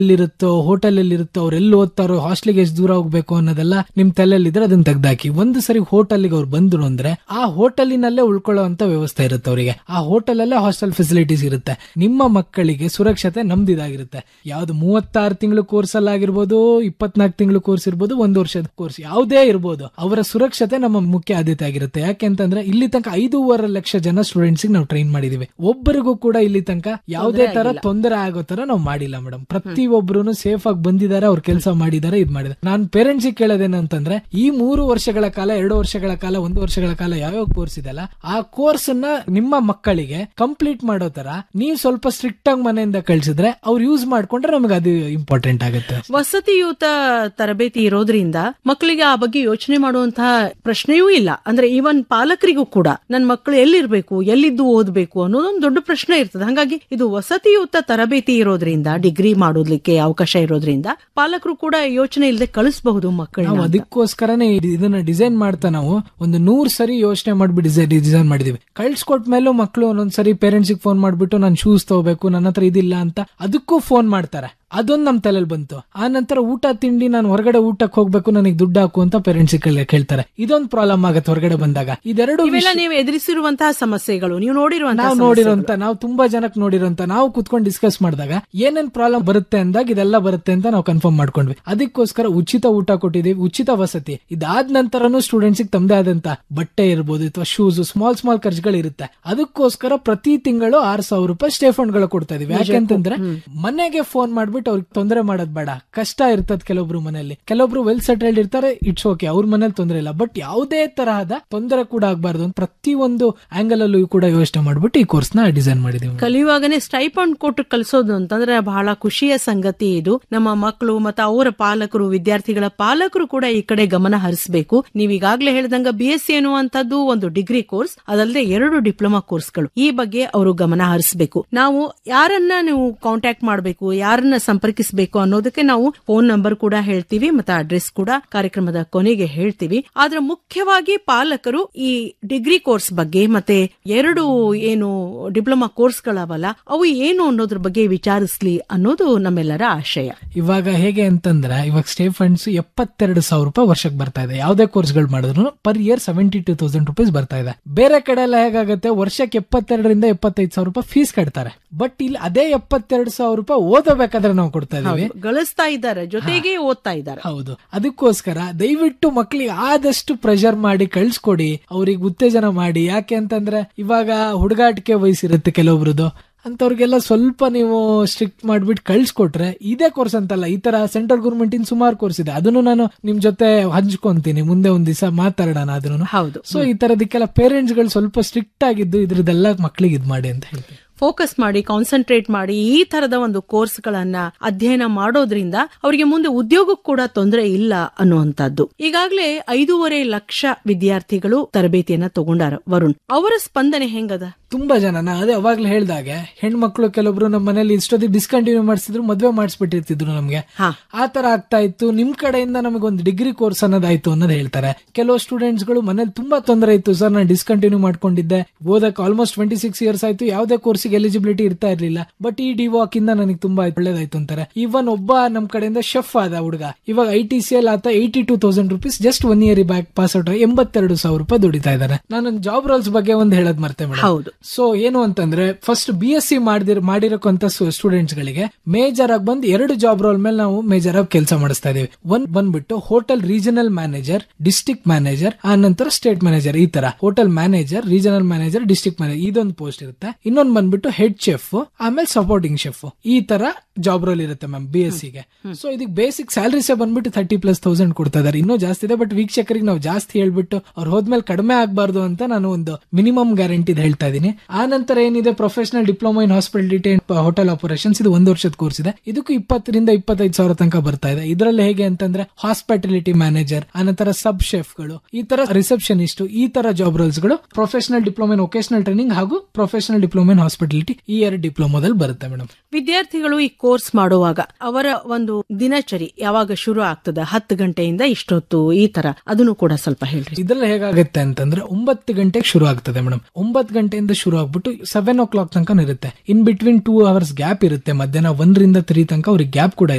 ಎಲ್ಲಿರುತ್ತೋ hotel ಎಲ್ಲಿರುತ್ತೋ ಅವ್ರು ಎಲ್ಲಿ ಓದ್ತಾರೋ ಹಾಸ್ಟೆಲ್ಗೆ ಎಷ್ಟು ದೂರ ಹೋಗ್ಬೇಕು ಅನ್ನೋದೆಲ್ಲ ನಿಮ್ ತಲೆಯಲ್ಲಿದ್ರೆ ಅದನ್ನ ತೆಗ್ದಾಕಿ ಒಂದು ಸರಿ ಹೋಟೆಲ್ಗೆ ಅವ್ರು ಬಂದ್ರು ಅಂದ್ರೆ ಆ ಹೋಟೆಲಿನಲ್ಲೇ ಉಳ್ಕೊಳ್ಳೋ ಅಂತ ವ್ಯವಸ್ಥೆ ಇರುತ್ತೆ ಅವರಿಗೆ ಆ ಹೋಟೆಲ್ ಅಲ್ಲೇ ಹಾಸ್ಟೆಲ್ ಫೆಸಿಲಿಟೀಸ್ ಇರುತ್ತೆ ನಿಮ್ಮ ಮಕ್ಕಳಿಗೆ ಸುರಕ್ಷತೆ ನಮ್ದಿದಾಗಿರುತ್ತೆ ಯಾವ್ದು ಮೂವತ್ತಾರು ತಿಂಗಳು ಕೋರ್ಸ್ ಅಲ್ಲಾಗಿರ್ಬೋದು ಇಪ್ಪತ್ನಾಲ್ಕು ತಿಂಗಳು ಕೋರ್ಸ್ ಇರ್ಬೋದು ಒಂದು ವರ್ಷದ ಕೋರ್ಸ್ ಯಾವುದೇ ಇರ್ಬೋದು ಅವರ ಸುರಕ್ಷತೆ ನಮ್ಮ ಮುಖ್ಯ ಆದ್ಯತೆ ಆಗಿರುತ್ತೆ ಯಾಕೆ ಅಂತಂದ್ರೆ ಇಲ್ಲಿ ತನಕ ಐದೂವರೆ ಲಕ್ಷ ಜನ ಸ್ಟೂಡೆಂಟ್ಸ್ ನಾವು ಟ್ರೈನ್ ಮಾಡಿದೀವಿ ಒಬ್ಬರಿಗೂ ಕೂಡ ಇಲ್ಲಿ ತನಕ ಯಾವುದೇ ತರ ತೊಂದರೆ ಆಗೋ ತರ ನಾವು ಮಾಡಿಲ್ಲ ಮೇಡಮ್ ಪ್ರತಿ ಒಬ್ರು ಸೇಫ್ ಆಗಿ ಬಂದಿದ್ದಾರೆ ಅವ್ರ ಕೆಲಸ ಮಾಡಿದ್ದಾರೆ ಇದ್ ಮಾಡಿದ್ದಾರೆ ನಾನು ಪೇರೆಂಟ್ಸ್ ಕೇಳೋದೇನಂತಂದ್ರೆ ಈ ಮೂರು ವರ್ಷಗಳ ಕಾಲ ಎರಡು ವರ್ಷಗಳ ಕಾಲ ಒಂದು ವರ್ಷಗಳ ಕಾಲ ಯಾವ್ಯಾವ ಕೋರ್ಸ್ ಇದೆಲ್ಲ ಆ ಕೋರ್ಸ್ ನ ನಿಮ್ಮ ಮಕ್ಕಳಿಗೆ ಕಂಪ್ಲೀಟ್ ಮಾಡೋ ತರ ನೀವು ಸ್ವಲ್ಪ ಸ್ಟ್ರಿಕ್ಟ್ ಆಗಿ ಮನೆಯಿಂದ ಕಳ್ಸಿದ್ರೆ ಅವ್ರು ಯೂಸ್ ಮಾಡ್ಕೊಂಡ್ರೆ ನಮಗೆ ಅದು ಇಂಪಾರ್ಟೆಂಟ್ ಆಗುತ್ತೆ ವಸತಿಯುತ ತರಬೇತಿ ಇರೋದ್ರಿಂದ ಮಕ್ಕಳಿಗೆ ಆ ಬಗ್ಗೆ ಯೋಚನೆ ಮಾಡುವಂತಹ ಪ್ರಶ್ನೆಯೂ ಇಲ್ಲ ಅಂದ್ರೆ ಈವನ್ ಪಾಲಕರಿಗೂ ಕೂಡ ನನ್ನ ಮಕ್ಕಳು ಎಲ್ಲಿರ್ಬೇಕು ಎಲ್ಲಿದ್ದು ಓದಬೇಕು ಅನ್ನೋದೊಂದು ದೊಡ್ಡ ಪ್ರಶ್ನೆ ಇರ್ತದೆ ಹಾಗಾಗಿ ಇದು ವಸತಿಯುತ ತರಬೇತಿ ಇರೋದ್ರಿಂದ ಡಿಗ್ರಿ ಮಾಡೋದ್ಲಿಕ್ಕೆ ಅವಕಾಶ ಇರೋದ್ರಿಂದ ಪಾಲಕರು ಕೂಡ ಯೋಚನೆ ಇಲ್ಲದೆ ಕಳಿಸಬಹುದು ನಾವು ಮಕ್ಕಳನ್ನ ಅದಕ್ಕೋಸ್ಕರನೇ ಇದ್- ಇದನ್ನ ಡಿಸೈನ್ ಮಾಡ್ತಾ ನಾವು ಒಂದು ನೂರ್ ಸರಿ ಯೋಚನೆ ಮಾಡ್ಬಿಟ್ಟು ಡಿಸೈನ್ ಡಿಸೈನ್ ಮಾಡಿದೀವಿ ಕಳ್ಸ್ಕೊಟ್ ಮೇಲೂ ಮಕ್ಕಳು ಒಂದೊಂದ್ ಸರಿ ಪೇರೆಂಟ್ಸ್ ಫೋನ್ ಮಾಡ್ಬಿಟ್ಟು ನಾನು ಶೂಸ್ ತಗೋಬೇಕು ನನ್ನ ಹತ್ರ ಇದಿಲ್ಲ ಅಂತ ಅದಕ್ಕೂ ಫೋನ್ ಮಾಡ್ತಾರೆ ಅದೊಂದು ನಮ್ ತಲೆಯಲ್ಲಿ ಬಂತು ಆ ನಂತರ ಊಟ ತಿಂಡಿ ನಾನು ಹೊರಗಡೆ ಊಟಕ್ಕೆ ಹೋಗ್ಬೇಕು ನನಗೆ ದುಡ್ಡು ಹಾಕು ಅಂತ ಪೇರೆಂಟ್ಸ್ ಕೇಳ್ತಾರೆ ಇದೊಂದು ಪ್ರಾಬ್ಲಮ್ ಆಗತ್ತೆ ಹೊರಗಡೆ ಬಂದಾಗ ಇದೆರಡು ಇವೆಲ್ಲ ನೀವು ಎದುರಿಸಿರುವಂತಹ ಸಮಸ್ಯೆಗಳು ನೀವು ನೋಡಿರುವಂತಹ ನಾವು ನೋಡಿರೋಂತ ನಾವು ತುಂಬಾ ಜನಕ್ಕೆ ನೋಡಿರೋಂತ ನಾವು ಕುತ್ಕೊಂಡು ಡಿಸ್ಕಸ್ ಮಾಡಿದಾಗ ಏನೇನ್ ಪ್ರಾಬ್ಲಮ್ ಬರುತ್ತೆ ಅಂದಾಗ ಇದೆಲ್ಲ ಬರುತ್ತೆ ಅಂತ ನಾವು ಕನ್ಫರ್ಮ್ ಮಾಡ್ಕೊಂಡ್ವಿ ಅದಕ್ಕೋಸ್ಕರ ಉಚಿತ ಊಟ ಕೊಟ್ಟಿದೀವಿ ಉಚಿತ ವಸತಿ ಇದಾದ ನಂತರನು ಸ್ಟೂಡೆಂಟ್ಸ್ ತಮ್ಮದೇ ಆದಂತ ಬಟ್ಟೆ ಇರ್ಬೋದು ಅಥವಾ ಶೂಸ್ ಸ್ಮಾಲ್ ಸ್ಮಾಲ್ ಖರ್ಚುಗಳು ಇರುತ್ತೆ ಅದಕ್ಕೋಸ್ಕರ ಪ್ರತಿ ತಿಂಗಳು ಆರ್ ಸಾವಿರ ರೂಪಾಯಿ ಸ್ಟೇ ಫಂಡ್ ಗಳು ಕೊಡ್ತಾ ಇದೀವಿ ಯಾಕೆಂತಂದ್ರೆ ಮನೆಗೆ ಫೋನ್ ಮಾಡ್ಬಿಟ್ಟು ಅವ್ರಿಗೆ ತೊಂದರೆ ಮಾಡೋದ್ ಬೇಡ ಕಷ್ಟ ಇರ್ತದ ಕೆಲವೊಬ್ರು ಮನೆಯಲ್ಲಿ ಕೆಲವೊಬ್ರು ವೆಲ್ ಸೆಟಲ್ಡ್ ಇರ್ತಾರೆ ಇಟ್ಸ್ ಓಕೆ ಅವ್ರ ಮನೇಲಿ ತೊಂದರೆ ಇಲ್ಲ ಬಟ್ ಯಾವುದೇ ತರಹದ ತೊಂದರೆ ಕೂಡ ಆಗ್ಬಾರ್ದು ಅಂತ ಪ್ರತಿ ಒಂದು ಆಂಗಲ್ ಅಲ್ಲೂ ಕೂಡ ಯೋಚನೆ ಮಾಡ್ಬಿಟ್ಟು ಈ ಕೋರ್ಸ್ ನ ಡಿಸೈನ್ ಮಾಡಿದೀವಿ ಕಲಿಯುವಾಗನೇ ಸ್ಟೈಪಂಡ್ ಕೊಟ್ಟು ಕಲಿಸೋದು ಅಂತಂದ್ರೆ ಬಹಳ ಖುಷಿಯ ಸಂಗತಿ ಇದು ನಮ್ಮ ಮಕ್ಕಳು ಮತ್ತು ಅವರ ಪಾಲಕರು ವಿದ್ಯಾರ್ಥಿಗಳ ಪಾಲಕರು ಕೂಡ ಈ ಕಡೆ ಗಮನ ಹರಿಸಬೇಕು ನೀವು ಈಗಾಗಲೇ ಹೇಳಿದಂಗ ಬಿ ಎಸ್ ಸಿ ಅನ್ನುವಂಥದ್ದು ಒಂದು ಡಿಗ್ರಿ ಕೋರ್ಸ್ ಅದಲ್ಲದೆ ಎರಡು ಡಿಪ್ಲೊಮಾ ಕೋರ್ಸ್ಗಳು ಈ ಬಗ್ಗೆ ಅವರು ಗಮನ ಹರಿಸಬೇಕು ನಾವು ಯಾರನ್ನ ನೀವು ಕಾಂಟ್ಯಾಕ್ಟ್ ಮಾಡಬೇಕು ಯಾರನ್ನ ಸಂಪರ್ಕಿಸಬೇಕು ಅನ್ನೋದಕ್ಕೆ ನಾವು ಫೋನ್ ನಂಬರ್ ಕೂಡ ಹೇಳ್ತೀವಿ ಮತ್ತೆ ಅಡ್ರೆಸ್ ಕೂಡ ಕಾರ್ಯಕ್ರಮದ ಕೊನೆಗೆ ಹೇಳ್ತೀವಿ ಆದ್ರೆ ಮುಖ್ಯವಾಗಿ ಪಾಲಕರು ಈ ಡಿಗ್ರಿ ಕೋರ್ಸ್ ಬಗ್ಗೆ ಮತ್ತೆ ಎರಡು ಏನು ಡಿಪ್ಲೊಮಾ ಕೋರ್ಸ್ಗಳವಲ್ಲ ಅವು ಏನು ಅನ್ನೋದ್ರ ಬಗ್ಗೆ ವಿಚಾರಿಸ್ಲಿ ಅನ್ನೋದು ನಮ್ಮೆಲ್ಲರ ಆಶಯ ಇವಾಗ ಹೇಗೆ ಅಂತಂದ್ರೆ ಇವಾಗ ಸ್ಟೇ ಫಂಡ್ಸ್ ಎಪ್ಪತ್ತೆರಡು ಸಾವಿರ ರೂಪಾಯಿ ವರ್ಷಕ್ಕೆ ಬರ್ತಾ ಇದೆ ಯಾವ್ದೇ ಕೋರ್ಸ್ಗಳು ಮಾಡಿದ್ರು per year seventy two thousand rupees ಬರ್ತಾ ಇದೆ ಬೇರೆ ಕಡೆ ಎಲ್ಲ ಹೇಗಾಗುತ್ತೆ ವರ್ಷಕ್ಕೆ ಎಪ್ಪತ್ತೆರಡರಿಂದ ಎಪ್ಪತ್ತೈದು ಸಾವಿರ ರೂಪಾಯಿ ಫೀಸ್ ಕಟ್ತಾರೆ ಬಟ್ ಇಲ್ಲಿ ಅದೇ ಎಪ್ಪತ್ತೆರಡು ಸಾವಿರ ರೂಪಾಯಿ ಓದಬೇಕಾದ್ರೆ ನಾವು ಕೊಡ್ತಾ ಇದೀವಿ ಗಳಿಸ್ತಾ ಇದ್ದಾರೆ ಜೊತೆಗೆ ಓದ್ತಾ ಇದ್ದಾರೆ ಹೌದು ಅದಕ್ಕೋಸ್ಕರ ದಯವಿಟ್ಟು ಮಕ್ಕಳಿಗೆ ಆದಷ್ಟು ಪ್ರೆಷರ್ ಮಾಡಿ ಕಳ್ಸ್ಕೊಡಿ ಅವ್ರಿಗೆ ಉತ್ತೇಜನ ಮಾಡಿ ಯಾಕೆ ಅಂತಂದ್ರೆ ಇವಾಗ ಹುಡುಗಾಟಿಕೆ ವಯಸ್ಸಿರುತ್ತೆ ಕೆಲವೊಬ್ರದ್ದು ಅಂತವ್ರಿಗೆಲ್ಲ ಸ್ವಲ್ಪ ನೀವು ಸ್ಟ್ರಿಕ್ಟ್ ಮಾಡ್ಬಿಟ್ಟು ಕಳ್ಸ್ಕೊಟ್ರೆ ಇದೇ ಕೋರ್ಸ್ ಅಂತಲ್ಲ ಈ ತರ ಸೆಂಟ್ರಲ್ ಗೌರ್ಮೆಂಟ್ ಇನ್ ಸುಮಾರು ಕೋರ್ಸ್ ಇದೆ ಅದನ್ನು ನಾನು ನಿಮ್ ಜೊತೆ ಹಂಚ್ಕೊಂತೀನಿ ಮುಂದೆ ಒಂದ್ ದಿವಸ ಮಾತಾಡೋಣ ಅದನ್ನು ಹೌದು ಸೊ ಈ ತರದಕ್ಕೆಲ್ಲ ಪೇರೆಂಟ್ಸ್ ಗಳು ಸ್ವಲ್ಪ ಸ್ಟ್ರಿಕ್ಟ್ ಆಗಿದ್ದು ಇದ್ರದ್ದೆಲ್ಲ ಮಕ್ಕಳಿಗೆ ಇದ್ ಮಾಡಿ ಅಂತ ಹೇಳ್ತೀನಿ ಫೋಕಸ್ ಮಾಡಿ ಕಾನ್ಸಂಟ್ರೇಟ್ ಮಾಡಿ ಈ ತರದ ಒಂದು ಕೋರ್ಸ್ಗಳನ್ನ ಅಧ್ಯಯನ ಮಾಡೋದ್ರಿಂದ ಅವರಿಗೆ ಮುಂದೆ ಉದ್ಯೋಗಕ್ಕೂ ಕೂಡ ತೊಂದರೆ ಇಲ್ಲ ಅನ್ನುವಂಥದ್ದು ಈಗಾಗಲೇ ಐದೂವರೆ ಲಕ್ಷ ವಿದ್ಯಾರ್ಥಿಗಳು ತರಬೇತಿಯನ್ನ ತಗೊಂಡಾರ ವರುಣ್ ಅವರ ಸ್ಪಂದನೆ ಹೆಂಗದ ತುಂಬಾ ಜನ ನಾ ಅದೇ ಅವಾಗ್ಲೇ ಹೇಳ್ದಾಗೆ ಹೆಣ್ಮಕ್ಳು ಕೆಲವೊಬ್ರು ನಮ್ಮ ಮನೇಲಿ ಇಷ್ಟೊತ್ತಿಗೆ ಡಿಸ್ಕಂಟಿನ್ಯೂ ಮಾಡಿಸಿದ್ರು ಮದ್ವೆ ಮಾಡಿಸ್ಬಿಟ್ಟಿರ್ತಿದ್ರು ನಮ್ಗೆ ಹಾ. ಆ ತರ ಆಗ್ತಾ ಇತ್ತು ನಿಮ್ ಕಡೆಯಿಂದ ನಮಗೆ ಒಂದು ಡಿಗ್ರಿ ಕೋರ್ಸ್ ಅನ್ನೋದಾಯ್ತು ಅನ್ನೋದು ಹೇಳ್ತಾರೆ ಕೆಲವು ಸ್ಟೂಡೆಂಟ್ಸ್ ಗಳು ಮನೇಲಿ ತುಂಬಾ ತೊಂದರೆ ಇತ್ತು ಸರ್ ನಾನು ಡಿಸ್ಕಂಟಿನ್ಯೂ ಮಾಡ್ಕೊಂಡಿದ್ದೆ ಓದಕ್ ಆಲ್ಮೋಸ್ಟ್ ಟ್ವೆಂಟಿ ಸಿಕ್ಸ್ ಇಯರ್ಸ್ ಆಯ್ತು ಯಾವುದೇ ಕೋರ್ಸಿಗೆ ಎಲಿಜಿಬಿಲಿಟಿ ಇರ್ತಾ ಇರ್ಲಿಲ್ಲ ಬಟ್ ಈ ಡಿವಾಕ್ ಇಂದ ನನಗೆ ತುಂಬಾ ಒಳ್ಳೇದಾಯ್ತು ಅಂತಾರೆ ಇವನ್ ಒಬ್ಬ ನಮ್ ಕಡೆಯಿಂದ ಶೆಫ್ ಆದ ಹುಡುಗ ಇವಾಗ ಐ ಟಿ ಸಿ ಎಲ್ ಆತ eighty two thousand rupees just one year back pass out ಎಂಬತ್ತೆರಡು ಸಾವಿರ ರೂಪಾಯಿ ದುಡಿತಾ ಇದ್ದಾರೆ ನಾನು ಜಾಬ್ ರೋಲ್ಸ್ ಬಗ್ಗೆ ಒಂದು ಹೇಳೋದ್ ಮರ್ತೆ ಮೇಡಮ್ ಹೌದು ಸೊ ಏನು ಅಂತಂದ್ರೆ ಫಸ್ಟ್ ಬಿ ಎಸ್ ಸಿ ಮಾಡಿದಿರ್ ಮಾಡಿರೋಂತ ಸ್ಟೂಡೆಂಟ್ಸ್ ಗಳಿಗೆ ಮೇಜರ್ ಆಗಿ ಬಂದು ಎರಡು ಜಾಬ್ ರೋಲ್ ಮೇಲೆ ನಾವು ಮೇಜರ್ ಆಗಿ ಕೆಲಸ ಮಾಡಿಸ್ತಾ ಇದೀವಿ ಒಂದ್ ಬಂದ್ಬಿಟ್ಟು hotel regional manager district manager ಆ ನಂತರ ಸ್ಟೇಟ್ ಮ್ಯಾನೇಜರ್ ಈ ತರ hotel manager regional manager district manager ಇದೊಂದು ಪೋಸ್ಟ್ ಇರುತ್ತೆ ಇನ್ನೊಂದು ಬಂದ್ಬಿಟ್ಟು ಹೆಡ್ ಶೆಫ್ ಆಮೇಲೆ ಸಪೋರ್ಟಿಂಗ್ ಶೆಫ್ ಈ ತರ ಜಾಬ್ ರೋಲ್ ಇರುತ್ತೆ ಮ್ಯಾಮ್ ಬಿ ಎಸ್ ಸಿಗೆ ಸೊ ಇದಕ್ಕೆ ಬೇಸಿಕ್ ಸ್ಯಾಲರೀಸೇ ಬಂದ್ಬಿಟ್ಟು ಥರ್ಟಿ ಪ್ಲಸ್ ತೌಸಂಡ್ ಕೊಡ್ತಾ ಇದಾರೆ ಇನ್ನೂ ಜಾಸ್ತಿ ಇದೆ ಬಟ್ ವೀಕ್ಷಕರಿಗೆ ನಾವು ಜಾಸ್ತಿ ಹೇಳ್ಬಿಟ್ಟು ಅವ್ರು ಹೋದ್ಮೇಲೆ ಕಡಿಮೆ ಆಗಬಾರ್ದು ಅಂತ ನಾನು ಒಂದು ಮಿನಿಮಮ್ ಗ್ಯಾರಂಟಿ ಹೇಳ್ತಾ ಇದ್ದೀನಿ ಆ ನಂತರ ಏನಿದೆ professional diploma in hospitality and hotel operations ಇದು ಒಂದು ವರ್ಷದ ಕೋರ್ಸ್ ಇದೆ ಇದಕ್ಕೂ ಇಪ್ಪತ್ತರಿಂದ ಇಪ್ಪತ್ತೈದು ಸಾವಿರ ತನಕ ಬರ್ತಾ ಇದೆ ಇದರಲ್ಲಿ ಹೇಗೆ ಅಂತಂದ್ರೆ ಹಾಸ್ಪಿಟಾಲಿಟಿ ಮ್ಯಾನೇಜರ್ ಆನಂತರ ಸಬ್ ಶೆಫ್ಗಳು ಈ ತರ ರಿಸೆಪ್ಷನಿಸ್ಟ್ ಈ ತರ ಜಾಬ್ ರೋಲ್ಸ್ ಗಳು professional diploma in vocational training ಹಾಗೂ ಪ್ರೊಫೆಷನಲ್ ಡಿಪ್ಲೊಮಾ ಇನ್ ಹಾಸ್ಪಿಟಾಲಿಟಿ ಈ ಎರಡು ಡಿಪ್ಲೊಮಾದಲ್ಲಿ ಬರುತ್ತೆ ಮೇಡಮ್ ವಿದ್ಯಾರ್ಥಿಗಳು ಈ ಕೋರ್ಸ್ ಮಾಡುವಾಗ ಅವರ ಒಂದು ದಿನಚರಿ ಯಾವಾಗ ಶುರು ಆಗ್ತದ ಹತ್ತು ಗಂಟೆಯಿಂದ ಇಷ್ಟೊತ್ತು ಈ ತರ ಅದನ್ನು ಕೂಡ ಸ್ವಲ್ಪ ಹೇಳ್ರಿ ಇದ್ರಲ್ಲಿ ಹೇಗಾಗುತ್ತೆ ಅಂತಂದ್ರೆ ಒಂಬತ್ತು ಗಂಟೆಗೆ ಶುರು ಆಗ್ತದೆ ಮೇಡಮ್ ಒಂಬತ್ತು ಗಂಟೆಯಿಂದ ಶುರು ಆಗ್ಬಿಟ್ಟು ಸೆವೆನ್ ಓ ಕ್ಲಾಕ್ ತನಕ ಇರುತ್ತೆ in between two hours gap ಇರುತ್ತೆ ಮಧ್ಯಾಹ್ನ ಒಂದರಿಂದ ತ್ರೀ ತನಕ ಅವ್ರಿಗೆ ಗ್ಯಾಪ್ ಕೂಡ